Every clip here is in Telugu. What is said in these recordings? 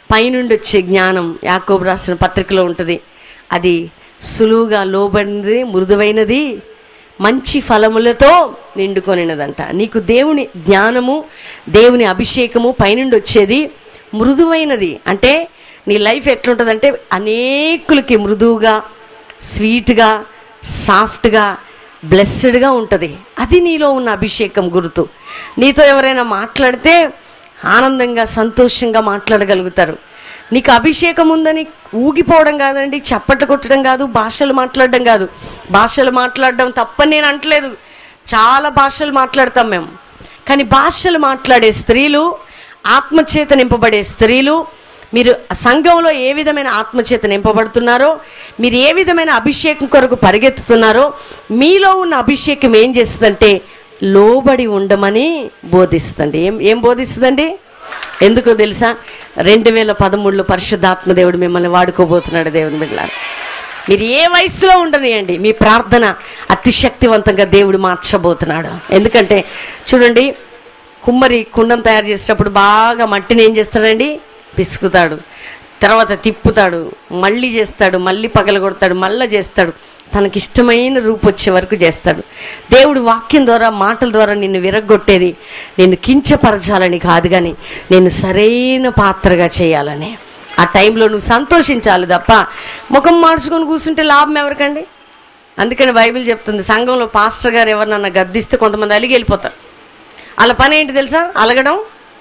పైనుండి వచ్చే జ్ఞానం యాకోబు రాసిన పత్రికలో ఉంటుంది అది సులువుగా లోబడినది మృదువైనది మంచి ఫలములతో నిండుకొనినదంట నీకు దేవుని జ్ఞానము దేవుని అభిషేకము పైనుండి వచ్చేది మృదువైనది అంటే నీ లైఫ్ ఎట్లుంటుందంటే అనేకులకి మృదువుగా స్వీట్గా సాఫ్ట్గా బ్లెస్సెడ్గా ఉంటుంది అది నీలో ఉన్న అభిషేకం గుర్తు నీతో ఎవరైనా మాట్లాడితే ఆనందంగా సంతోషంగా మాట్లాడగలుగుతారు నీకు అభిషేకం ఉందని ఊగిపోవడం కాదండి చప్పట్లు కొట్టడం కాదు భాషలు మాట్లాడడం కాదు భాషలు మాట్లాడడం తప్పని నేను అంటలేదు చాలా భాషలు మాట్లాడతాం మేము కానీ భాషలు మాట్లాడే స్త్రీలు ఆత్మచేత నింపబడే స్త్రీలు మీరు సంఘంలో ఏ విధమైన ఆత్మచేత నింపబడుతున్నారో మీరు ఏ విధమైన అభిషేకం కొరకు పరిగెత్తుతున్నారో మీలో ఉన్న అభిషేకం ఏం చేస్తుందంటే లోబడి ఉండమని బోధిస్తుంది ఏం ఏం బోధిస్తుందండి ఎందుకో తెలుసా రెండు వేల పదమూడులో పరిశుద్ధాత్మ దేవుడు మిమ్మల్ని వాడుకోబోతున్నాడు దేవుని బిడ్డలారా మీరు ఏ వయసులో ఉండనియండి మీ ప్రార్థన అతి శక్తివంతంగా దేవుడు మార్చబోతున్నాడు ఎందుకంటే చూడండి కుమ్మరి కుండం తయారు చేసేటప్పుడు బాగా మట్టిని ఏం చేస్తాడండి పిసుకుతాడు తర్వాత తిప్పుతాడు మళ్ళీ చేస్తాడు మళ్ళీ పగలగొడతాడు మళ్ళీ చేస్తాడు తనకిష్టమైన రూపు వచ్చే వరకు చేస్తాడు దేవుడు వాక్యం ద్వారా మాటల ద్వారా నిన్ను విరగ్గొట్టేది నిన్ను కించపరచాలని కాదు కానీ నేను సరైన పాత్రగా చేయాలని ఆ టైంలో నువ్వు సంతోషించాలి తప్ప ముఖం మార్చుకొని కూర్చుంటే లాభం ఎవరికండి అందుకని బైబిల్ చెప్తుంది సంఘంలో పాస్టర్ గారు ఎవరినన్నా గద్దిస్తే కొంతమంది అలిగి వెళ్ళిపోతారు వాళ్ళ పని ఏంటి తెలుసా అలగడం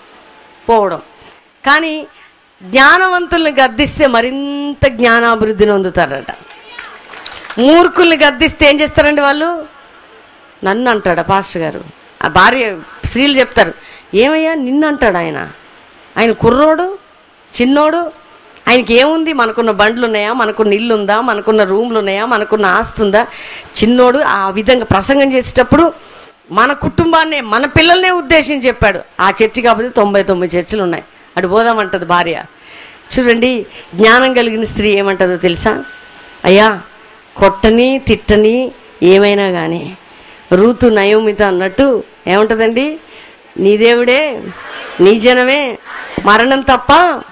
పోవడం కానీ జ్ఞానవంతుల్ని గద్దిస్తే మరింత జ్ఞానాభివృద్ధిని పొందుతారట మూర్ఖుల్ని గద్దిస్తే ఏం చేస్తారండి వాళ్ళు నన్ను అంటాడా పాస్టర్ గారు ఆ భార్య స్త్రీలు చెప్తారు ఏమయ్యా నిన్ను అంటాడు ఆయన ఆయన కుర్రోడు చిన్నోడు ఆయనకి ఏముంది మనకున్న బండ్లు ఉన్నాయా మనకున్న ఇల్లు ఉందా మనకున్న రూమ్లు ఉన్నాయా మనకున్న ఆస్తి ఉందా చిన్నోడు ఆ విధంగా ప్రసంగం చేసేటప్పుడు మన కుటుంబాన్నే మన పిల్లల్నే ఉద్దేశించి చెప్పాడు ఆ చర్చి కాబట్టి తొంభై తొమ్మిది చర్చిలు ఉన్నాయి అటు పోదామంటది భార్య చూడండి జ్ఞానం కలిగిన స్త్రీ ఏమంటుందో తెలుసా అయ్యా కొట్టని తిట్టని ఏమైనా కానీ రూతు నయోమిత అన్నట్టు ఏముంటుందండి నీ దేవుడే నీ జనమే మరణం తప్ప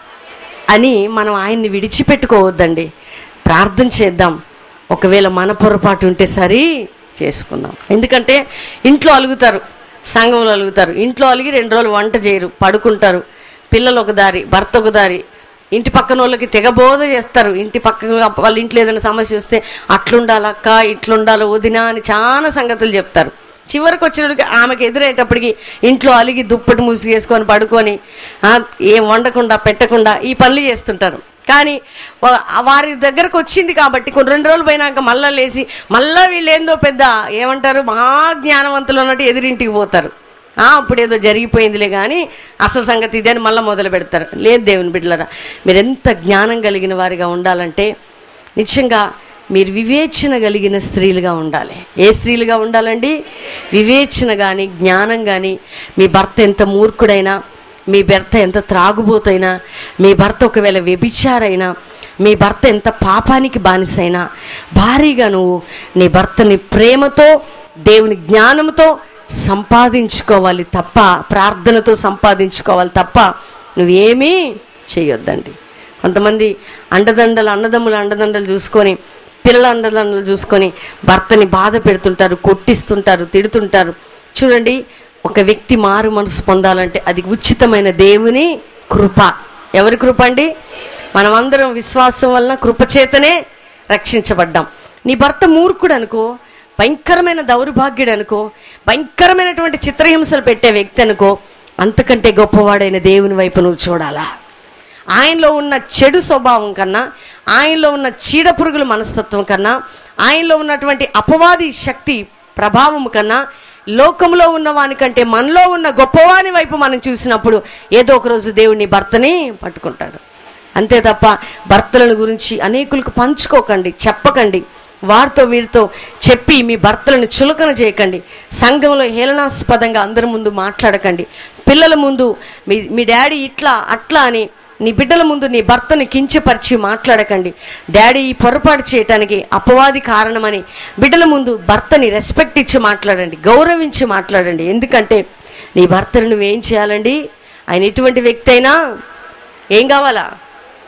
అని మనం ఆయన్ని విడిచిపెట్టుకోవద్దండి ప్రార్థన చేద్దాం ఒకవేళ మన పొరపాటు ఉంటే సరి చేసుకుందాం ఎందుకంటే ఇంట్లో అలుగుతారు సంఘంలో అలుగుతారు ఇంట్లో అలిగి రెండు రోజులు వంట చేయరు పడుకుంటారు పిల్లలు ఒక దారి భర్త ఒక దారి ఇంటి పక్కన వాళ్ళకి తెగబోధ చేస్తారు ఇంటి పక్కన వాళ్ళ ఇంట్లో ఏదైనా సమస్య వస్తే అట్లుండాలి అక్క ఇట్లుండాలి వదినా అని చాలా సంగతులు చెప్తారు చివరికి వచ్చినప్పటికి ఆమెకి ఎదురయ్యేటప్పటికి ఇంట్లో అలిగి దుప్పటి మూసిగేసుకొని పడుకొని ఆ, ఏం వండకుండా పెట్టకుండా ఈ పనులు చేస్తుంటారు కానీ వా- వారి దగ్గరకు వచ్చింది కాబట్టి కొన్ని రెండు రోజులు పోయినాక మళ్ళా లేచి మళ్ళా వీళ్ళు ఏందో పెద్ద ఏమంటారు మహా జ్ఞానవంతులు అన్నట్టు ఎదురింటికి పోతారు ఆ, అప్పుడు ఏదో జరిగిపోయిందిలే కానీ అసలు సంగతి ఇదే అని మళ్ళీ మొదలు పెడతారు లేదు దేవుని బిడ్డలరా మీరు ఎంత జ్ఞానం కలిగిన వారిగా ఉండాలంటే నిజంగా మీరు వివేచన కలిగిన స్త్రీలుగా ఉండాలి ఏ స్త్రీలుగా ఉండాలండి వివేచన కానీ జ్ఞానం కానీ మీ భర్త ఎంత మూర్ఖుడైనా మీ భర్త ఎంత త్రాగుబోతైనా మీ భర్త ఒకవేళ వ్యభిచారైనా మీ భర్త ఎంత పాపానికి బానిసైనా భారీగా నువ్వు నీ భర్తని ప్రేమతో దేవుని జ్ఞానంతో సంపాదించుకోవాలి తప్ప ప్రార్థనతో సంపాదించుకోవాలి తప్ప నువ్వేమీ చేయొద్దండి కొంతమంది అండదండలు అన్నదమ్ముల అండదండలు చూసుకొని పిల్లల అండదండలు చూసుకొని భర్తని బాధ పెడుతుంటారు కొట్టిస్తుంటారు తిడుతుంటారు చూడండి ఒక వ్యక్తి మారు మనసు పొందాలంటే అది ఉచితమైన దేవుని కృప ఎవరి కృప అండి మనమందరం విశ్వాసం వలన కృప చేతనే రక్షించబడ్డాం నీ భర్త మూర్ఖుడు అనుకో భయంకరమైన దౌర్భాగ్యుడు అనుకో భయంకరమైనటువంటి చిత్రహింసలు పెట్టే వ్యక్తి అనుకో అంతకంటే గొప్పవాడైన దేవుని వైపు నువ్వు చూడాలా ఆయనలో ఉన్న చెడు స్వభావం కన్నా ఆయనలో ఉన్న చీడ పురుగుల మనస్తత్వం కన్నా ఆయనలో ఉన్నటువంటి అపవాది శక్తి ప్రభావం కన్నా లోకంలో ఉన్న వానికంటే మనలో ఉన్న గొప్పవాని వైపు మనం చూసినప్పుడు ఏదో ఒక రోజు దేవుడిని భర్తని పట్టుకుంటాడు అంతే తప్ప భర్తలను గురించి అనేకులకు పంచుకోకండి చెప్పకండి వారితో వీరితో చెప్పి మీ భర్తలను చులకన చేయకండి సంఘంలో హేళనాస్పదంగా అందరి ముందు మాట్లాడకండి పిల్లల ముందు మీ మీ డాడీ ఇట్లా అట్లా అని నీ బిడ్డల ముందు నీ భర్తని కించపరిచి మాట్లాడకండి డాడీ ఈ పొరపాటు చేయటానికి అపవాది కారణమని బిడ్డల ముందు భర్తని రెస్పెక్ట్ ఇచ్చి మాట్లాడండి గౌరవించి మాట్లాడండి ఎందుకంటే నీ భర్తను నువ్వేం చేయాలండి ఆయన ఎటువంటి వ్యక్తి అయినా ఏం కావాలా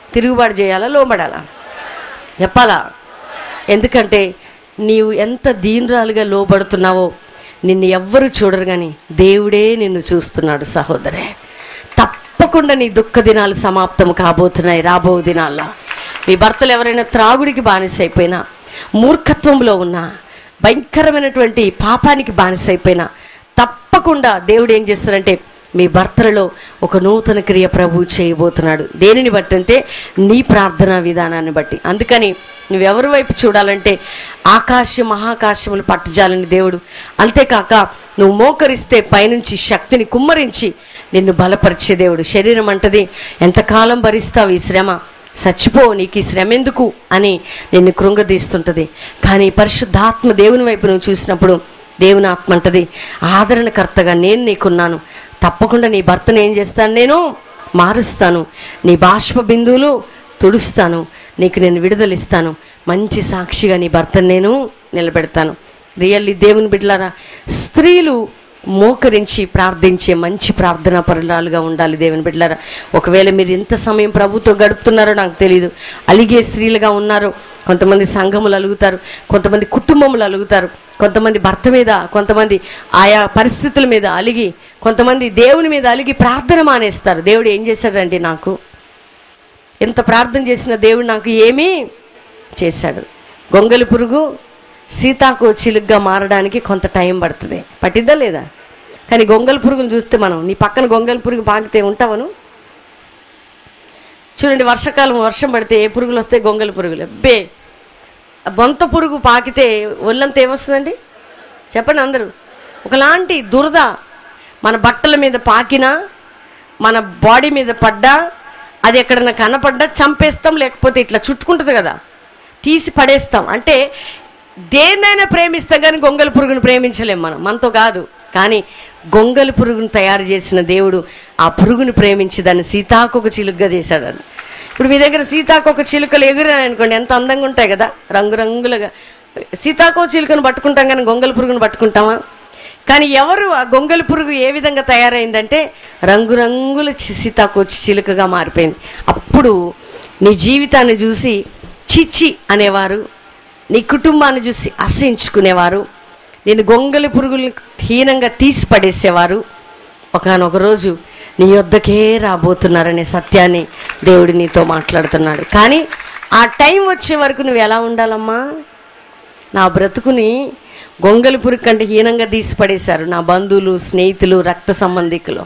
తిరుగుబాటు చేయాలా లోబడాలా చెప్పాలా ఎందుకంటే నీవు ఎంత దీనురాలుగా లోబడుతున్నావో నిన్ను ఎవ్వరు చూడరు కానీ దేవుడే నిన్ను చూస్తున్నాడు సహోదరే తప్పకుండా నీ దుఃఖ దినాలు సమాప్తం కాబోతున్నాయి రాబో దినాల్లో మీ భర్తలు ఎవరైనా త్రాగుడికి బానిస అయిపోయినా మూర్ఖత్వంలో ఉన్నా భయంకరమైనటువంటి పాపానికి బానిస అయిపోయినా తప్పకుండా దేవుడు ఏం చేస్తాడంటే మీ భర్తలలో ఒక నూతన క్రియ ప్రభు చేయబోతున్నాడు దేనిని బట్టి అంటే నీ ప్రార్థనా విధానాన్ని బట్టి అందుకని నువ్వెవరి వైపు చూడాలంటే ఆకాశం మహాకాశములు పట్టుజాలని దేవుడు అంతేకాక నువ్వు మోకరిస్తే పైనుంచి శక్తిని కుమ్మరించి నిన్ను బలపరిచే దేవుడు శరీరం అంటది ఎంతకాలం భరిస్తావు ఈ శ్రమ చచ్చిపో నీకు ఈ శ్రమ ఎందుకు అని నిన్ను కృంగదీస్తుంటది కానీ పరిశుద్ధాత్మ దేవుని వైపు నువ్వు చూసినప్పుడు దేవుని ఆత్మ అంటది ఆదరణకర్తగా నేను నీకున్నాను తప్పకుండా నీ భర్తను ఏం చేస్తాను నేను మారుస్తాను నీ బాష్ప బిందువులు తుడుస్తాను నీకు నేను విడుదలిస్తాను మంచి సాక్షిగా నీ భర్తను నేను నిలబెడతాను రియల్లీ దేవుని బిడ్డలారా స్త్రీలు మోకరించి ప్రార్థించే మంచి ప్రార్థనా పరులాలుగా ఉండాలి దేవుని బిడ్డలారా ఒకవేళ మీరు ఎంత సమయం ప్రభుతో గడుపుతున్నారో నాకు తెలియదు అలిగే స్త్రీలుగా ఉన్నారు కొంతమంది సంఘములు అలుగుతారు కొంతమంది కుటుంబములు అలుగుతారు కొంతమంది భర్త మీద కొంతమంది ఆయా పరిస్థితుల మీద అలిగి కొంతమంది దేవుని మీద అలిగి ప్రార్థన మానేస్తారు దేవుడు ఏం చేశాడంటే నాకు ఎంత ప్రార్థన చేసిన దేవుడు నాకు ఏమీ చేశాడు గొంగలి పురుగు సీతాకు చిలుగ్గా మారడానికి కొంత టైం పడుతుంది పట్టిద్దా లేదా కానీ గొంగలి పురుగును చూస్తే మనం నీ పక్కన గొంగలి పురుగు పాకితే ఉంటావను చూడండి వర్షాకాలం వర్షం పడితే ఏ పురుగులు వస్తాయి గొంగలి పురుగులు బే బొంత పురుగు పాకితే ఒళ్ళంతా ఏమొస్తుందండి చెప్పండి అందరూ ఒకలాంటి దురద మన బట్టల మీద పాకినా మన బాడీ మీద పడ్డా అది ఎక్కడన్నా కనపడ్డా చంపేస్తాం లేకపోతే ఇట్లా చుట్టుకుంటుంది కదా తీసి పడేస్తాం అంటే దేన్నైనా ప్రేమిస్తాం కానీ గొంగలి పురుగును ప్రేమించలేం మనం మనతో కాదు కానీ గొంగలి పురుగును తయారు చేసిన దేవుడు ఆ పురుగును ప్రేమించి దాన్ని సీతాకొక చిలుగ్గా చేశాడని ఇప్పుడు మీ దగ్గర సీతాకొక చిలుకలు ఎగురాయనుకోండి ఎంత అందంగా ఉంటాయి కదా రంగురంగులుగా సీతాకో చిలుకను పట్టుకుంటాం కానీ గొంగలి పురుగును పట్టుకుంటామా కానీ ఎవరు ఆ గొంగలి పురుగు ఏ విధంగా తయారైందంటే రంగురంగుల చి- సీతాకోచి చిలుకగా మారిపోయింది అప్పుడు నీ జీవితాన్ని చూసి చిచ్చి అనేవారు నీ కుటుంబాన్ని చూసి అసహించుకునేవారు నేను గొంగలి పురుగులు హీనంగా తీసి పడేసేవారు ఒకనొక రోజు నీ యొద్దకే రాబోతున్నారనే సత్యాన్ని దేవుడు నీతో మాట్లాడుతున్నాడు కానీ ఆ టైం వచ్చే వరకు నువ్వు ఎలా ఉండాలమ్మా నా బ్రతుకుని గొంగలి పురుగు కంటే హీనంగా తీసి పడేశారు నా బంధువులు స్నేహితులు రక్త సంబంధికులు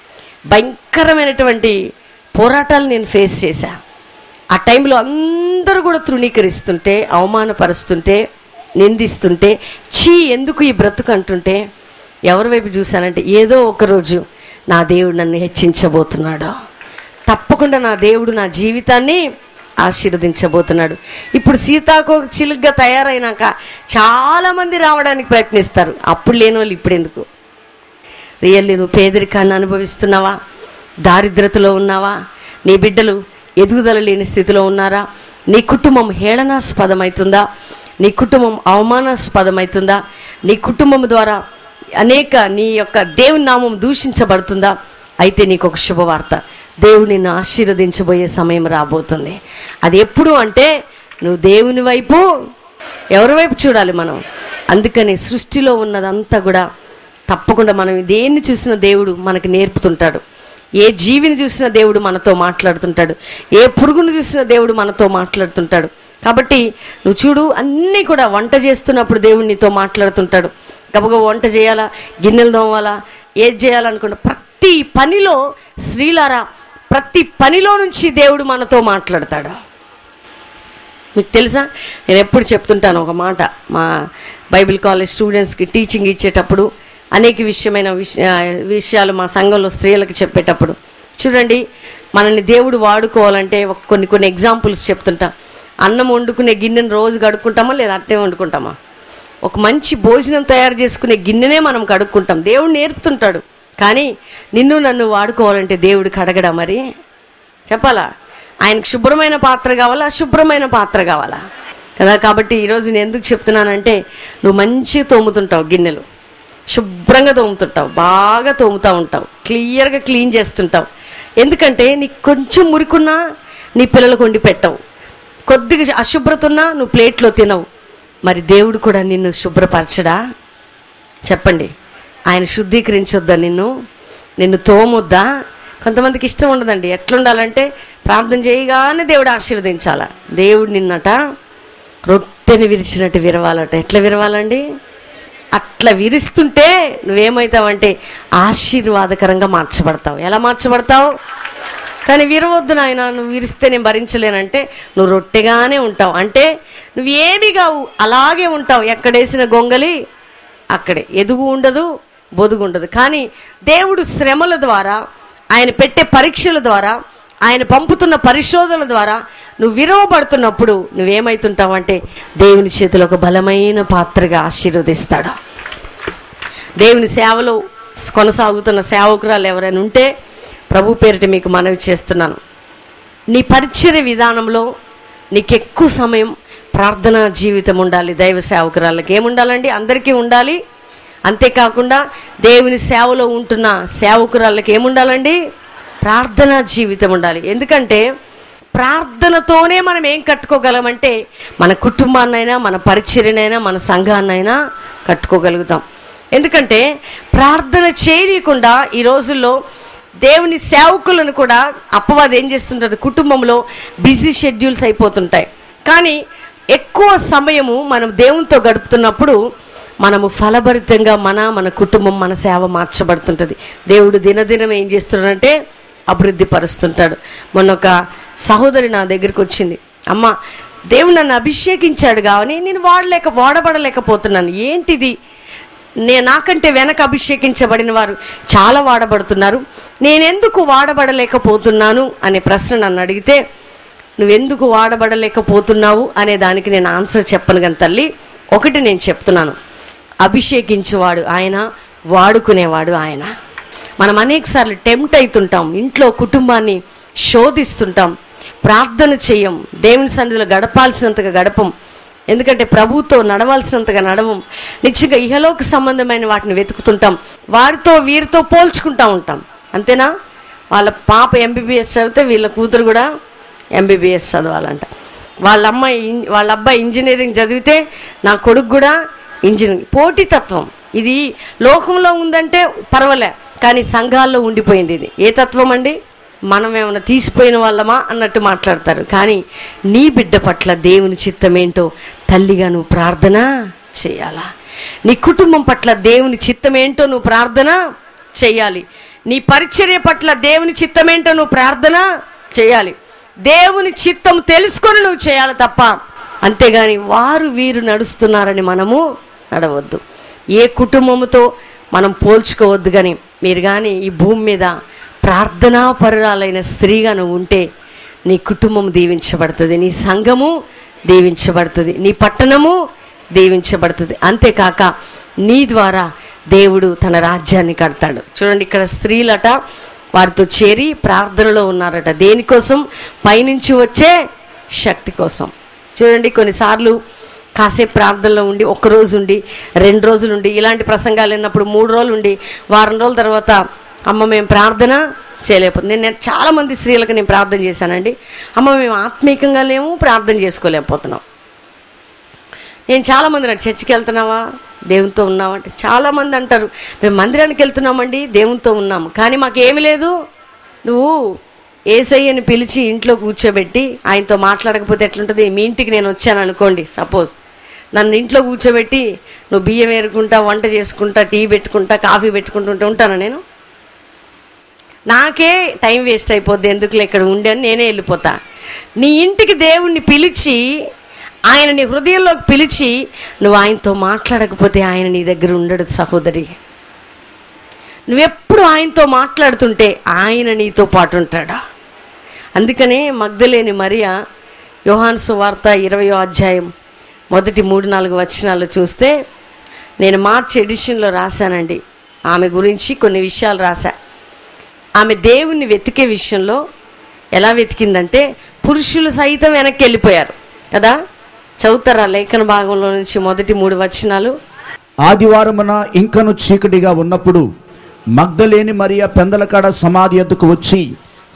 భయంకరమైనటువంటి పోరాటాలు నేను ఫేస్ చేశా ఆ టైంలో అందరూ కూడా తృణీకరిస్తుంటే అవమానపరుస్తుంటే నిందిస్తుంటే చీ ఎందుకు ఈ బ్రతుకు అంటుంటే ఎవరి వైపు చూశానంటే ఏదో ఒక రోజు నా దేవుడు నన్ను హెచ్చించబోతున్నాడు తప్పకుండా నా దేవుడు నా జీవితాన్ని ఆశీర్వదించబోతున్నాడు ఇప్పుడు సీతాకో చిలుగ్గా తయారైనాక చాలా మంది రావడానికి ప్రయత్నిస్తారు అప్పుడు లేని వాళ్ళు ఇప్పుడు ఎందుకు రియల్లీ నువ్వు పేదరికాన్ని అనుభవిస్తున్నావా దారిద్రతలో ఉన్నావా నీ బిడ్డలు ఎదుగుదల లేని స్థితిలో ఉన్నారా నీ కుటుంబం హేళనాస్పదమవుతుందా నీ కుటుంబం అవమానాస్పదమవుతుందా నీ కుటుంబం ద్వారా అనేక నీ యొక్క దేవుని నామం దూషించబడుతుందా అయితే నీకు ఒక శుభవార్త దేవుడు నిన్ను ఆశీర్వదించబోయే సమయం రాబోతుంది అది ఎప్పుడు అంటే నువ్వు దేవుని వైపు ఎవరి వైపు చూడాలి మనం అందుకని సృష్టిలో ఉన్నదంతా కూడా తప్పకుండా మనం దేన్ని చూసిన దేవుడు మనకి నేర్పుతుంటాడు ఏ జీవిని చూసిన దేవుడు మనతో మాట్లాడుతుంటాడు ఏ పురుగును చూసిన దేవుడు మనతో మాట్లాడుతుంటాడు కాబట్టి నువ్వు చూడు అన్నీ కూడా వంట చేస్తున్నప్పుడు దేవుడు నీతో మాట్లాడుతుంటాడు గబగబ వంట చేయాలా గిన్నెలు తోమాలా ఏది చేయాలనుకుంటా ప్రతి పనిలో స్త్రీలారా ప్రతి పనిలో నుంచి దేవుడు మనతో మాట్లాడతాడు మీకు తెలుసా నేను ఎప్పుడు చెప్తుంటాను ఒక మాట మా బైబిల్ కాలేజ్ స్టూడెంట్స్కి టీచింగ్ ఇచ్చేటప్పుడు అనేక విషయమైన విష- ఆ, విషయాలు మా సంఘంలో స్త్రీలకు చెప్పేటప్పుడు చూడండి మనల్ని దేవుడు వాడుకోవాలంటే ఒక కొన్ని కొన్ని ఎగ్జాంపుల్స్ చెప్తుంటా అన్నం వండుకునే గిన్నెను రోజు కడుక్కుంటామా లేదా అట్టే వండుకుంటామా ఒక మంచి భోజనం తయారు చేసుకునే గిన్నెనే మనం కడుక్కుంటాం దేవుడు నేర్పుతుంటాడు కానీ నిన్ను నన్ను వాడుకోవాలంటే దేవుడు కడగడా మరి చెప్పాలా ఆయనకు శుభ్రమైన పాత్ర కావాలా అశుభ్రమైన పాత్ర కావాలా కదా కాబట్టి ఈరోజు నేను ఎందుకు చెప్తున్నానంటే నువ్వు మంచిగా తోముతుంటావు గిన్నెలు శుభ్రంగా తోముతుంటావు బాగా తోముతా ఉంటావు క్లియర్గా క్లీన్ చేస్తుంటావు ఎందుకంటే నీకు కొంచెం మురికున్నా నీ పిల్లలకు వండి పెట్టవు కొద్దిగా అశుభ్రత ఉన్నా నువ్వు ప్లేట్లో తినవు మరి దేవుడు కూడా నిన్ను శుభ్రపరచడా చెప్పండి ఆయన శుద్ధీకరించొద్దా నిన్ను నిన్ను తోమొద్దా కొంతమందికి ఇష్టం ఉండదండి ఎట్లుండాలంటే ప్రార్థన చేయగానే దేవుడు ఆశీర్వదించాల దేవుడు నిన్నట రొట్టెని విరిచినట్టు విరవాలట ఎట్లా విరవాలండి అట్లా విరుస్తుంటే నువ్వేమవుతావంటే ఆశీర్వాదకరంగా మార్చబడతావు ఎలా మార్చబడతావు కానీ విరవద్దు నాయన నువ్వు విరిస్తే నేను భరించలేనంటే నువ్వు రొట్టెగానే ఉంటావు అంటే నువ్వు ఏది కావు అలాగే ఉంటావు ఎక్కడేసిన గొంగలి అక్కడే ఎదుగు ఉండదు బొదుగు ఉండదు కానీ దేవుడు శ్రమల ద్వారా ఆయన పెట్టే పరీక్షల ద్వారా ఆయన పంపుతున్న పరిశోధనల ద్వారా నువ్వు విరవబడుతున్నప్పుడు నువ్వేమైతుంటావంటే దేవుని చేతిలో ఒక బలమైన పాత్రగా ఆశీర్వదిస్తాడు దేవుని సేవలో కొనసాగుతున్న సేవకురాలు ఎవరైనా ఉంటే ప్రభు పేరిట మీకు మనవి చేస్తున్నాను నీ పరిచర్య విధానంలో నీకు ఎక్కువ సమయం ప్రార్థనా జీవితం ఉండాలి దైవ సేవకురాళ్ళకి ఏముండాలండి అందరికీ ఉండాలి అంతేకాకుండా దేవుని సేవలో ఉంటున్న సేవకురాళ్ళకి ఏముండాలండి ప్రార్థనా జీవితం ఉండాలి ఎందుకంటే ప్రార్థనతోనే మనం ఏం కట్టుకోగలమంటే మన కుటుంబాన్నైనా మన పరిచర్యనైనా మన సంఘాన్నైనా కట్టుకోగలుగుతాం ఎందుకంటే ప్రార్థన చేయకుండా ఈ రోజుల్లో దేవుని సేవకులను కూడా అప్పవాది ఏం చేస్తుంటారు కుటుంబంలో బిజీ షెడ్యూల్స్ అయిపోతుంటాయి కానీ ఎక్కువ సమయము మనం దేవునితో గడుపుతున్నప్పుడు మనము ఫలభరితంగా మన మన కుటుంబం మన సేవ మార్చబడుతుంటుంది దేవుడు దినదినం ఏం చేస్తున్నాడంటే అభివృద్ధి పరుస్తుంటాడు మొన్న ఒక సహోదరి నా దగ్గరికి వచ్చింది అమ్మ దేవుడు నన్ను అభిషేకించాడు కానీ నేను వాడలేక వాడబడలేకపోతున్నాను ఏంటిది నే నాకంటే వెనక అభిషేకించబడిన వారు చాలా వాడబడుతున్నారు నేనెందుకు వాడబడలేకపోతున్నాను అనే ప్రశ్న నన్ను అడిగితే నువ్వెందుకు వాడబడలేకపోతున్నావు అనే దానికి నేను ఆన్సర్ చెప్పను కానీ తల్లి ఒకటి నేను చెప్తున్నాను అభిషేకించేవాడు ఆయన వాడుకునేవాడు ఆయన మనం అనేకసార్లు టెంప్ట్ అవుతుంటాం ఇంట్లో కుటుంబాన్ని శోధిస్తుంటాం ప్రార్థన చెయ్యం దేవుని సన్నిధిలో గడపాల్సినంతగా గడపం ఎందుకంటే ప్రభుతో నడవాల్సినంతగా నడవం నిశ్చిగా ఇహలోక సంబంధమైన వాటిని వెతుకుతుంటాం వారితో వీరితో పోల్చుకుంటా ఉంటాం అంతేనా వాళ్ళ పాప ఎంబీబీఎస్ చదివితే వీళ్ళ కూతురు కూడా ఎంబీబీఎస్ చదవాలంట వాళ్ళ అమ్మాయి ఇన్- వాళ్ళ అబ్బాయి ఇంజనీరింగ్ చదివితే నా కొడుకు కూడా ఇంజనీరింగ్ పోటీతత్వం ఇది లోకంలో ఉందంటే పర్వాలే కానీ సంఘాల్లో ఉండిపోయింది ఇది ఏ తత్వం అండి మనం ఏమైనా తీసిపోయిన వాళ్ళమా అన్నట్టు మాట్లాడతారు కానీ నీ బిడ్డ పట్ల దేవుని చిత్తం ఏంటో తల్లిగా నువ్వు ప్రార్థన చేయాలా నీ కుటుంబం పట్ల దేవుని చిత్తం ఏంటో నువ్వు ప్రార్థన చేయాలి నీ పరిచర్య పట్ల దేవుని చిత్తం ఏంటో నువ్వు ప్రార్థన చేయాలి దేవుని చిత్తం తెలుసుకొని నువ్వు చేయాలి తప్ప అంతేగాని వారు వీరు నడుస్తున్నారని మనము నడవద్దు ఏ కుటుంబముతో మనం పోల్చుకోవద్దు కానీ మీరు కానీ ఈ భూమి మీద ప్రార్థనాపరురాలైన స్త్రీగా నువ్వు ఉంటే నీ కుటుంబం దీవించబడుతుంది నీ సంఘము దీవించబడుతుంది నీ పట్టణము దీవించబడుతుంది అంతేకాక నీ ద్వారా దేవుడు తన రాజ్యాన్ని కడతాడు చూడండి ఇక్కడ స్త్రీలట వారితో చేరి ప్రార్థనలో ఉన్నారట దేనికోసం పైనుంచి వచ్చే శక్తి కోసం చూడండి కొన్నిసార్లు కాసేపు ప్రార్థనలో ఉండి ఒక్క రోజు ఉండి రెండు రోజులు ఉండి ఇలాంటి ప్రసంగాలు విన్నప్పుడు మూడు రోజులు ఉండి వారం రోజుల తర్వాత అమ్మ మేము ప్రార్థన చేయలేకపోతుంది నేను నేను చాలా మంది స్త్రీలకు నేను ప్రార్థన చేశానండి అమ్మ మేము ఆత్మీకంగా లేము ప్రార్థన చేసుకోలేకపోతున్నాం నేను చాలా మంది నాకు చర్చికి వెళ్తున్నావా దేవునితో ఉన్నామంటే చాలా మంది అంటారు మేము మందిరానికి వెళ్తున్నామండి దేవునితో ఉన్నాము కానీ మాకేమి లేదు నువ్వు ఏసయ్యని పిలిచి ఇంట్లో కూర్చోబెట్టి ఆయనతో మాట్లాడకపోతే ఎట్లుంటుంది మీ ఇంటికి నేను వచ్చాను అనుకోండి సపోజ్ నన్ను ఇంట్లో కూర్చోబెట్టి నువ్వు బియ్యం ఏరుకుంటా వంట చేసుకుంటా టీ పెట్టుకుంటా కాఫీ పెట్టుకుంటుంటే ఉంటాను నేను నాకే టైం వేస్ట్ అయిపోద్ది ఎందుకులే ఇక్కడ ఉండి అని నేనే వెళ్ళిపోతా నీ ఇంటికి దేవుణ్ణి పిలిచి ఆయన నీ హృదయంలోకి పిలిచి నువ్వు ఆయనతో మాట్లాడకపోతే ఆయన నీ దగ్గర ఉండడు సహోదరి నువ్వెప్పుడు ఆయనతో మాట్లాడుతుంటే ఆయన నీతో పాటు ఉంటాడా అందుకనే మగ్ధలేని మరియా యోహాను సువార్త ఇరవయో అధ్యాయం మొదటి మూడు నాలుగు వచనాలు చూస్తే నేను మార్చ్ ఎడిషన్లో రాశానండి ఆమె గురించి కొన్ని విషయాలు రాశా ఆమె దేవుణ్ణి వెతికే విషయంలో ఎలా వెతికిందంటే పురుషులు సైతం వెనక్కి వెళ్ళిపోయారు కదా చదువుతారా లేఖన భాగంలో నుంచి మొదటి మూడు వచనాలు ఆదివారమున ఇంకను చీకటిగా ఉన్నప్పుడు మగ్ధలేని మరియ పెందలకాడ సమాధి ఎద్దుకు వచ్చి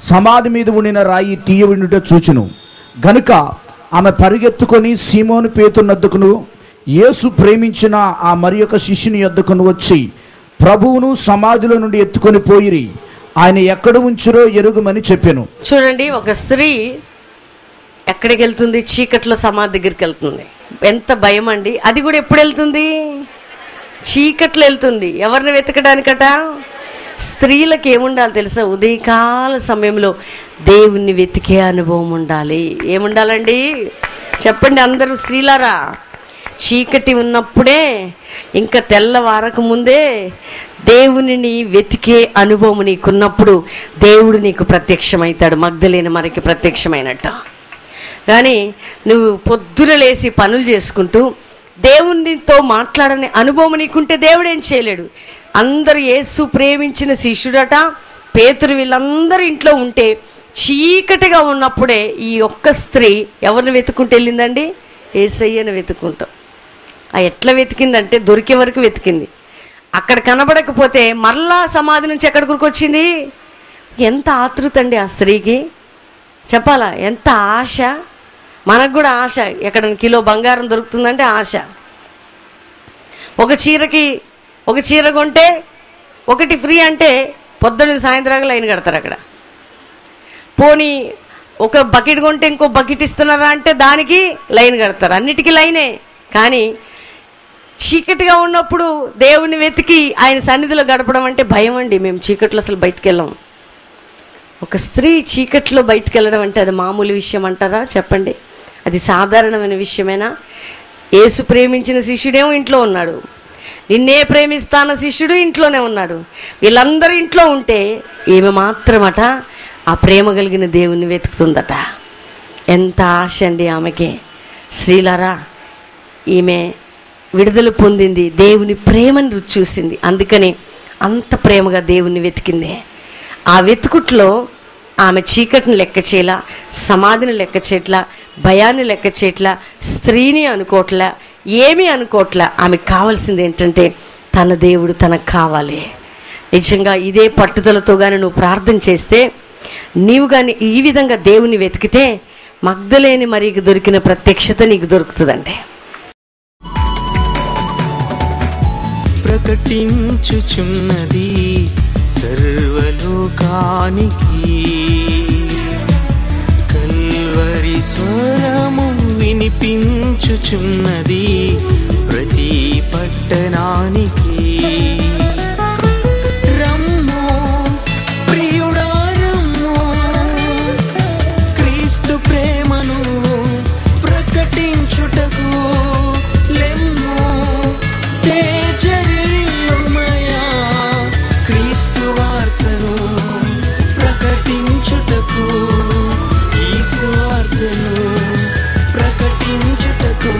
సమాధి మీద ఉండిన రాయి తీయబడినట చూచును గనుక ఆమె పరిగెత్తుకొని సీమోను పేతునొద్దకును యేసు ప్రేమించిన ఆ మరి యొక్క శిష్యుని యొద్దకును వచ్చి ప్రభువును సమాధిలో నుండి ఎత్తుకొని పోయిరి ఆయన ఎక్కడ ఉంచురో ఎరుగుమని చెప్పెను చూడండి ఒక స్త్రీ ఎక్కడికి వెళ్తుంది చీకట్లో సమాధి దగ్గరికి వెళ్తుంది ఎంత భయం అండి అది కూడా ఎప్పుడు వెళ్తుంది చీకట్లో వెళ్తుంది ఎవరిని వెతకడానికట స్త్రీలకు ఏముండాలి తెలుసా ఉదయకాల సమయంలో దేవుణ్ణి వెతికే అనుభవం ఉండాలి ఏముండాలండి చెప్పండి అందరూ స్త్రీలారా చీకటి ఉన్నప్పుడే ఇంకా తెల్లవారక ముందే దేవునిని వెతికే అనుభవం నీకున్నప్పుడు దేవుడు నీకు ప్రత్యక్షమవుతాడు మగ్ధలేని మనకి ప్రత్యక్షమైనట్టు కానీ నువ్వు పొద్దున లేచి పనులు చేసుకుంటూ దేవునితో మాట్లాడని అనుభవం నీకుంటే దేవుడు ఏం చేయలేడు అందరూ యేసు ప్రేమించిన శిష్యుడట పేతురు వీళ్ళందరూ ఇంట్లో ఉంటే చీకటిగా ఉన్నప్పుడే ఈ ఒక్క స్త్రీ ఎవరిని వెతుకుంటూ వెళ్ళిందండి ఏసయ్యను వెతుకుంటాం ఆ ఎట్లా వెతికిందంటే దొరికే వరకు వెతికింది అక్కడ కనబడకపోతే మరలా సమాధి నుంచి ఎక్కడికి వచ్చింది ఎంత ఆతృత అండి ఆ స్త్రీకి చెప్పాలా ఎంత ఆశ మనకు కూడా ఆశ ఎక్కడ కిలో బంగారం దొరుకుతుందంటే ఆశ ఒక చీరకి ఒక చీర కొంటే ఒకటి ఫ్రీ అంటే పొద్దున సాయంత్రం లైన్ కడతారు అక్కడ పోనీ ఒక బకెట్ కొంటే ఇంకో బకెట్ ఇస్తున్నారా అంటే దానికి లైన్ కడతారు అన్నిటికీ లైనే కానీ చీకటిగా ఉన్నప్పుడు దేవుణ్ణి వెతికి ఆయన సన్నిధిలో గడపడం అంటే భయం అండి మేము చీకట్లో అసలు బయటికి వెళ్ళాం ఒక స్త్రీ చీకట్లో బయటికి వెళ్ళడం అంటే అది మామూలు విషయం అంటారా చెప్పండి అది సాధారణమైన విషయమేనా యేసు ప్రేమించిన శిష్యుడేమో ఇంట్లో ఉన్నాడు నిన్నే ప్రేమిస్తాన శిష్యుడు ఇంట్లోనే ఉన్నాడు వీళ్ళందరూ ఇంట్లో ఉంటే ఈమె మాత్రమట ఆ ప్రేమ కలిగిన దేవుణ్ణి వెతుకుతుందట ఎంత ఆశ అండి ఆమెకి శ్రీలారా ఈమె విడుదల పొందింది దేవుని ప్రేమను రుచి చూసింది అందుకని అంత ప్రేమగా దేవుణ్ణి వెతికింది ఆ వెతుకుట్లో ఆమె చీకటిని లెక్క చేయలా సమాధిని లెక్క చేయట్లా భయాన్ని లెక్క చేయట్లా స్త్రీని అనుకోవట్లా ఏమీ అనుకోవట్లా ఆమెకు కావాల్సింది ఏంటంటే తన దేవుడు తనకు కావాలి నిజంగా ఇదే పట్టుదలతో కానీ నువ్వు ప్రార్థన చేస్తే నీవు కానీ ఈ విధంగా దేవుని వెతికితే మగ్ధలేని మరికి దొరికిన ప్రత్యక్షత నీకు దొరుకుతుందండి ప్రకటించుచున్నది సర్వలోకానికి కల్వరి స్వరము వినిపించుచున్నది ప్రతి పట్టణానికి రమ్ము ప్రియుడా రమ్ము క్రీస్తు ప్రేమను ప్రకటించుటకు లెమ్ము తేజరిల్లుమయా క్రీస్తు వార్తను ప్రకటించుటకు ఈ సువార్తను ప్రకటించుటకు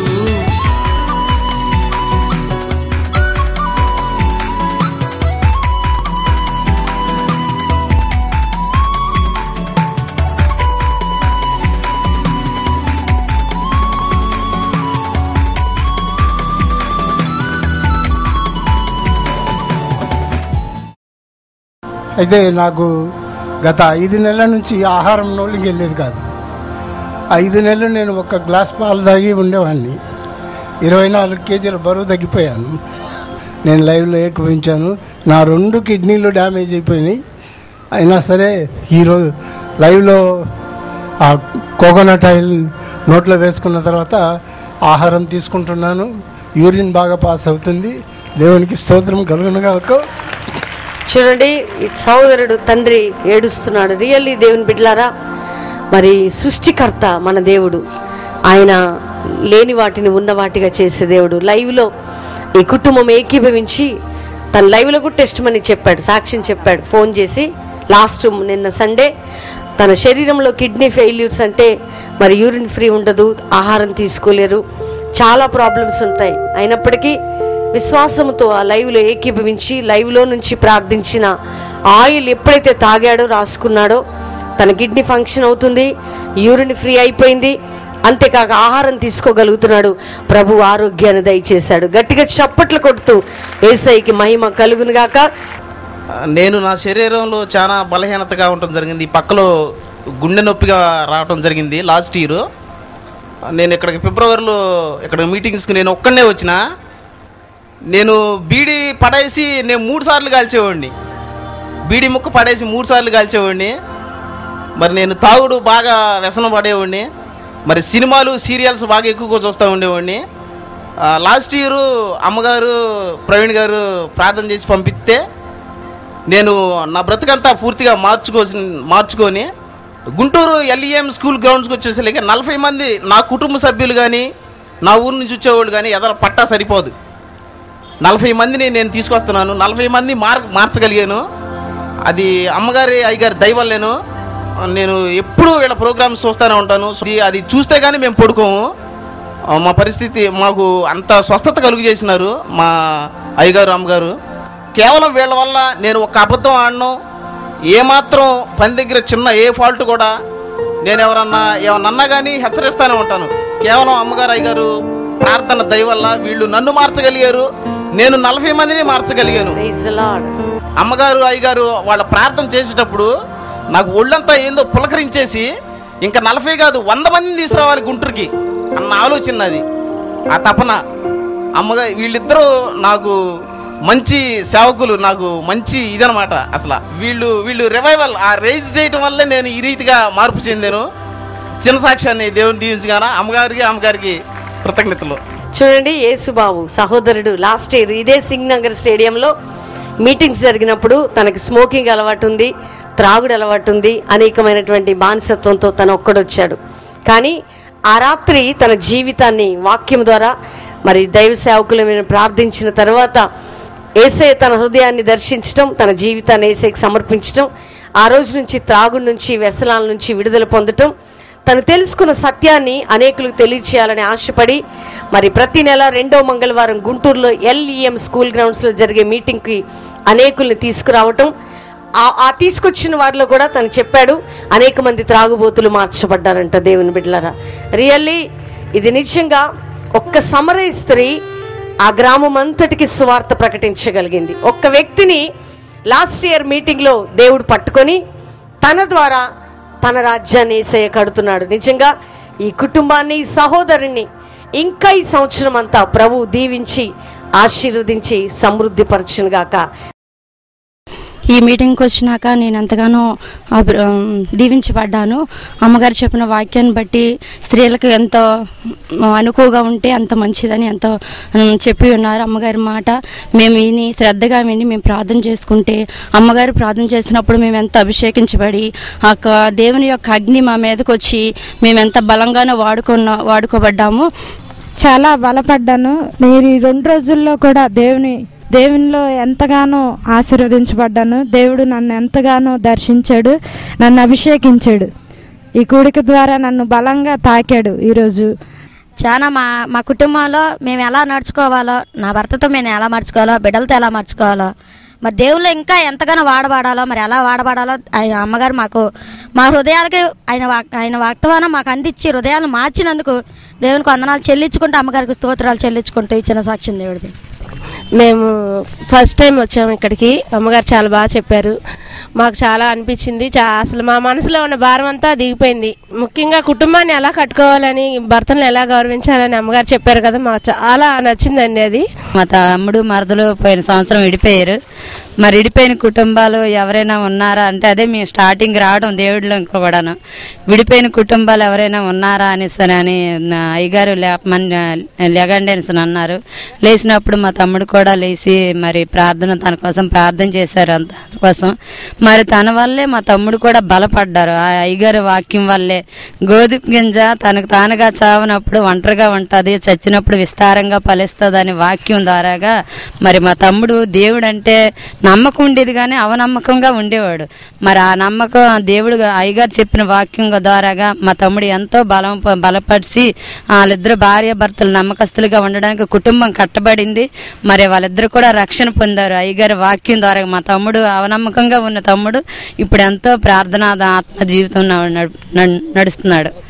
అయితే నాకు గత ఐదు నెలల నుంచి ఆహారం నోళ్ళకి వెళ్ళేది కాదు ఐదు నెలలు నేను ఒక గ్లాస్ పాలు తాగి ఉండేవాడిని ఇరవై నాలుగు కేజీల బరువు తగ్గిపోయాను నేను లైవ్లో ఏకపించాను నా రెండు కిడ్నీలు డ్యామేజ్ అయిపోయినాయి అయినా సరే ఈరోజు లైవ్లో ఆ కోకోనట్ ఆయిల్ నోట్లో వేసుకున్న తర్వాత ఆహారం తీసుకుంటున్నాను యూరిన్ బాగా పాస్ అవుతుంది దేవునికి స్తోత్రం కలుగునగాక చూడండి ఈ సహోదరుడు తండ్రి ఏడుస్తున్నాడు రియల్లీ దేవుని బిడ్డలారా మరి సృష్టికర్త మన దేవుడు ఆయన లేని వాటిని ఉన్న వాటిగా చేసే దేవుడు లైవ్లో ఈ కుటుంబం ఏకీభవించి తన లైవ్లో కూడా టెస్ట్ మని చెప్పాడు సాక్ష్యం చెప్పాడు ఫోన్ చేసి లాస్ట్ నిన్న సండే తన శరీరంలో కిడ్నీ ఫెయిల్యూర్స్ అంటే మరి యూరిన్ ఫ్రీ ఉండదు ఆహారం తీసుకోలేరు చాలా ప్రాబ్లమ్స్ ఉంటాయి అయినప్పటికీ విశ్వాసంతో ఆ లైవ్లో ఏకీభవించి లైవ్లో నుంచి ప్రార్థించిన ఆయిల్ ఎప్పుడైతే తాగాడో రాసుకున్నాడో తన కిడ్నీ ఫంక్షన్ అవుతుంది యూరిన్ ఫ్రీ అయిపోయింది అంతేకాక ఆహారం తీసుకోగలుగుతున్నాడు ప్రభు ఆరోగ్యాన్ని దయచేశాడు గట్టిగా చప్పట్లు కొడుతూ ఏసైకి మహిమ కలుగునుగాక నేను నా శరీరంలో చాలా బలహీనతగా ఉండటం జరిగింది ఈ పక్కలో గుండె నొప్పిగా రావటం జరిగింది లాస్ట్ ఇయర్ నేను ఇక్కడికి ఫిబ్రవరిలో ఇక్కడ మీటింగ్స్కి నేను ఒక్కడనే వచ్చిన నేను బీడీ పడేసి నేను మూడు సార్లు కాల్చేవాడిని బీడీ ముక్క పడేసి మూడు సార్లు కాల్చేవాడిని మరి నేను తాగుడు బాగా వ్యసనం పడేవాడిని మరి సినిమాలు సీరియల్స్ బాగా ఎక్కువగా చూస్తూ ఉండేవాడిని ఆ, లాస్ట్ ఇయర్ అమ్మగారు ప్రవీణ్ గారు ప్రార్థన చేసి పంపిస్తే నేను నా బ్రతుకంతా పూర్తిగా మార్చుకోసి మార్చుకొని గుంటూరు ఎల్ఈఎం స్కూల్ గ్రౌండ్స్కి వచ్చేసరికి నలభై మంది నా కుటుంబ సభ్యులు కానీ నా ఊరు నుంచి వచ్చేవాళ్ళు కానీ ఎదర పట్టా సరిపోదు నలభై మందిని నేను తీసుకొస్తున్నాను నలభై మంది మార్ మార్చగలిగాను అది అమ్మగారి అయ్యగారి దయవల్లేను నేను ఎప్పుడూ వీళ్ళ ప్రోగ్రామ్స్ చూస్తూనే ఉంటాను ఇది- అది చూస్తే కానీ మేము పడుకోము ఆ, మా పరిస్థితి మాకు అంత స్వస్థత కలుగు చేసినారు మా అయ్యగారు అమ్మగారు కేవలం వీళ్ళ వల్ల నేను ఒక అబద్ధం ఆడను ఏమాత్రం పని దగ్గర చిన్న ఏ ఫాల్ట్ కూడా నేను ఎవరన్నా ఏమన్నా కానీ హెచ్చరిస్తానే ఉంటాను కేవలం అమ్మగారు అయ్యగారు ప్రార్థన దయ వల్ల వీళ్ళు నన్ను మార్చగలిగారు నేను నలభై మందిని మార్చగలిగాను Praise the Lord. అమ్మగారు అయ్యగారు వాళ్ళ ప్రార్థన చేసేటప్పుడు నాకు ఒళ్ళంతా ఏందో పులకరించేసి ఇంకా నలభై కాదు వంద మందిని తీసుకురావాలి గుంటూరుకి అన్న ఆలోచన అది ఆ తపన అమ్మగా వీళ్ళిద్దరూ నాకు మంచి సేవకులు నాకు మంచి ఇదనమాట అసలు వీళ్ళు వీళ్ళు రివైవల్ ఆ రేజ్ చేయటం వల్లే నేను ఈ రీతిగా మార్పు చెందాను చిన్న సాక్ష్యాన్ని దేవుని దీవించగాన అమ్మగారికి అమ్మగారికి కృతజ్ఞతలు చూడండి యేసుబాబు సహోదరుడు లాస్ట్ ఇయర్ ఇదే సింగ్ నగర్ స్టేడియంలో మీటింగ్స్ జరిగినప్పుడు తనకి స్మోకింగ్ అలవాటు ఉంది త్రాగుడు అలవాటు ఉంది అనేకమైనటువంటి బానిసత్వంతో తను ఒక్కడొచ్చాడు కానీ ఆ రాత్రి తన జీవితాన్ని వాక్యం ద్వారా మరి దైవ సేవకుల మీద ప్రార్థించిన తర్వాత ఏసే తన హృదయాన్ని దర్శించటం తన జీవితాన్ని ఏసైకి సమర్పించటం ఆ రోజు నుంచి త్రాగుడు నుంచి వ్యసనాల నుంచి విడుదల పొందటం తను తెలుసుకున్న సత్యాన్ని అనేకులకు తెలియచేయాలని ఆశపడి మరి ప్రతి నెల రెండో మంగళవారం గుంటూరులో ఎల్ఈఎం స్కూల్ గ్రౌండ్స్ లో జరిగే మీటింగ్ కి అనేకుల్ని తీసుకురావటం ఆ- ఆ తీసుకొచ్చిన వారిలో కూడా తను చెప్పాడు అనేక మంది త్రాగుబోతులు మార్చబడ్డారంట దేవుని బిడ్డలారా రియల్లీ ఇది నిజంగా ఒక్క సమరయ స్త్రీ ఆ గ్రామం అంతటికి సువార్త ప్రకటించగలిగింది ఒక్క వ్యక్తిని లాస్ట్ ఇయర్ మీటింగ్ లో దేవుడు పట్టుకొని తన ద్వారా తన రాజ్యాన్ని ఏసయ్య కడుతున్నాడు నిజంగా ఈ కుటుంబాన్ని ఈ సహోదరుణ్ణి ఇంకా ఈ సంవత్సరం అంతా ప్రభు దీవించి ఆశీర్వదించి సమృద్ధి పరచునుగాక ఈ మీటింగ్కి వచ్చినాక నేను ఎంతగానో అభి- ఉమ్, దీవించబడ్డాను అమ్మగారు చెప్పిన వాక్యాన్ని బట్టి స్త్రీలకు ఎంతో ఉమ్, అనుకువగా ఉంటే అంత మంచిదని ఎంతో ఉమ్, చెప్పి ఉన్నారు అమ్మగారి మాట మేము విని శ్రద్ధగా విని మేము ప్రార్థన చేసుకుంటే అమ్మగారు ప్రార్థన చేసినప్పుడు మేము ఎంత అభిషేకించబడి ఆ యొక్క దేవుని యొక్క అగ్ని మా మీదకి వచ్చి మేము ఎంత బలంగానో వాడుకున్న వాడుకోబడ్డాము చాలా బలపడ్డాను మీరు ఈ రెండు రోజుల్లో కూడా దేవుని దేవునిలో ఎంతగానో ఆశీర్వదించబడ్డాను దేవుడు నన్ను ఎంతగానో దర్శించాడు నన్ను అభిషేకించాడు ఈ కూడిక ద్వారా నన్ను బలంగా తాకాడు ఈరోజు చాలా మా మా కుటుంబంలో మేము ఎలా నడుచుకోవాలో నా భర్తతో మేము ఎలా నడుచుకోవాలో బిడ్డలతో ఎలా నడుచుకోవాలో మరి దేవుళ్ళు ఇంకా ఎంతగానో వాడబడాలో మరి ఎలా వాడబడాలో ఆయన అమ్మగారు మాకు మా హృదయాలకి ఆయన వాక్- ఆయన వాక్తవానం మాకు అందించి హృదయాలను మార్చినందుకు దేవునికి వందనాలు చెల్లించుకుంటూ అమ్మగారికి స్తోత్రాలు చెల్లించుకుంటూ ఇచ్చిన సాక్ష్యం దేవుడిది మేము ఫస్ట్ టైం వచ్చాము ఇక్కడికి అమ్మగారు చాలా బాగా చెప్పారు మాకు చాలా అనిపించింది చా అసలు మా మనసులో ఉన్న భారం అంతా దిగిపోయింది ముఖ్యంగా కుటుంబాన్ని ఎలా కట్టుకోవాలని భర్తలను ఎలా గౌరవించాలని అమ్మగారు చెప్పారు కదా మాకు చాలా నచ్చిందండి అది మా తమ్ముడు మరదలు పోయిన సంవత్సరం విడిపోయారు మరి విడిపోయిన కుటుంబాలు ఎవరైనా ఉన్నారా అంటే అదే మేము స్టార్టింగ్ రావడం దేవుడిలో ఇంకా కూడాను విడిపోయిన కుటుంబాలు ఎవరైనా ఉన్నారా అనేసి అని నా అయ్యగారు లేపమని లేగండి అనేసి అన్నారు లేచినప్పుడు మా తమ్ముడు కూడా లేచి మరి ప్రార్థన తన కోసం ప్రార్థన చేశారు అంత కోసం మరి తన వల్లే మా తమ్ముడు కూడా బలపడ్డారు ఆ అయ్యగారి వాక్యం వల్లే గోధుమ గింజ తనకు తానుగా చావనప్పుడు ఒంటరిగా ఉంటుంది చచ్చినప్పుడు విస్తారంగా ఫలిస్తుంది వాక్యం ద్వారాగా మరి మా తమ్ముడు దేవుడు అంటే నమ్మకం ఉండేది కానీ అవనమ్మకంగా ఉండేవాడు మరి ఆ నమ్మకం ఆ దేవుడు అయ్యగారు చెప్పిన వాక్యం ద్వారాగా మా తమ్ముడు ఎంతో బలం బలపరిచి వాళ్ళిద్దరు భార్య భర్తలు నమ్మకస్తులుగా ఉండడానికి కుటుంబం కట్టబడింది మరి వాళ్ళిద్దరు కూడా రక్షణ పొందారు అయ్యగారి వాక్యం ద్వారా మా తమ్ముడు అవనమ్మకంగా ఉన్న తమ్ముడు ఇప్పుడు ఎంతో ప్రార్థనా ఆత్మ జీవితం నడు- నడు- నడుస్తున్నాడు